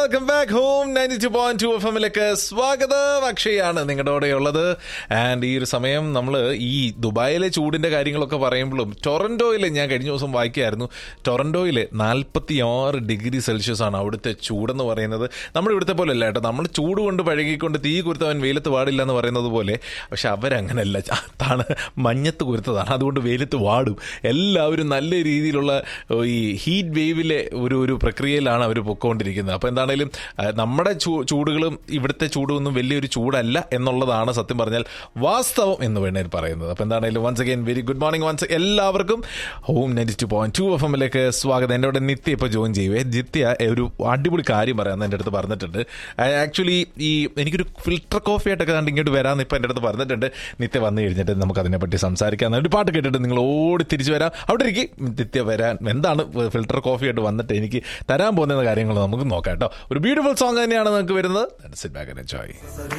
welcome back home ninety two point two F എമ്മിലേക്ക് സ്വാഗതം അക്ഷയാണ് നിങ്ങളുടെ കൂടെ ഉള്ളത് ആൻഡ് ഈ ഒരു സമയം നമ്മൾ ഈ ദുബായിലെ ചൂടിന്റെ കാര്യങ്ങളൊക്കെ പറയുമ്പോഴും ടൊറന്റോയിൽ ഞാൻ കഴിഞ്ഞ ദിവസം വായിക്കായിരുന്നു ടൊറന്റോയിൽ നാൽപ്പത്തി ആറ് ഡിഗ്രി സെൽഷ്യസ് ആണ് അവിടുത്തെ ചൂടെന്ന് പറയുന്നത് നമ്മുടെ ഇവിടുത്തെ പോലെ അല്ല കേട്ടോ നമ്മൾ ചൂട് കൊണ്ട് പഴകിക്കൊണ്ട് തീ കുരുത്തവൻ വെയിലത്ത് പാടില്ല എന്ന് പറയുന്നത് പോലെ പക്ഷെ അവരങ്ങനല്ല താണ് മഞ്ഞത്ത് കുരുത്തതാണ് അതുകൊണ്ട് വെയിലത്ത് വാടും എല്ലാവരും നല്ല രീതിയിലുള്ള ഈ ഹീറ്റ് വേവിലെ ഒരു ഒരു പ്രക്രിയയിലാണ് അവർ പൊക്കോണ്ടിരിക്കുന്നത് അപ്പോൾ എന്താണെങ്കിലും ആ, നമ്മുടെ ചൂ- ചൂടുകളും ഇവിടുത്തെ ചൂടൊന്നും വലിയൊരു ചൂടല്ല എന്നുള്ളതാണ് സത്യം പറഞ്ഞാൽ വാസ്തവം എന്ന് വേണേൽ പറയുന്നത് അപ്പോൾ എന്താണെങ്കിലും once again very good morning once എല്ലാവർക്കും home ninety two point two F എമ്മിലേക്ക് സ്വാഗതം എൻ്റെ കൂടെ നിത്യ ഇപ്പോൾ ജോയിൻ ചെയ്യുവേ നിത്യ ഒരു അടിപൊളി കാര്യം പറയാമെന്ന് എൻ്റെ അടുത്ത് പറഞ്ഞിട്ടുണ്ട് ആക്ച്വലി ഈ എനിക്കൊരു ഫിൽട്ടർ കോഫി ആയിട്ടൊക്കെ കണ്ട് ഇങ്ങോട്ട് വരാമെന്ന് ഇപ്പോൾ എൻ്റെ അടുത്ത് പറഞ്ഞിട്ടുണ്ട് നിത്യ വന്നു കഴിഞ്ഞിട്ട് നമുക്ക് അതിനെപ്പറ്റി സംസാരിക്കാം ഒരു പാട്ട് കേട്ടിട്ട് നിങ്ങൾ ഓടി തിരിച്ചു വരാം അവിടെ ഇരിക്കും നിത്യ വരാൻ എന്താണ് ഫിൽട്ടർ കോഫി ആയിട്ട് വന്നിട്ട് എനിക്ക് തരാൻ പോകുന്ന കാര്യങ്ങൾ നമുക്ക് നോക്കാം കേട്ടോ ഒരു ബ്യൂട്ടിഫുൾ സോങ് തന്നെയാണ് നമുക്ക് വരുന്നത് സിറ്റ് ബാക്ക് എൻജോയ്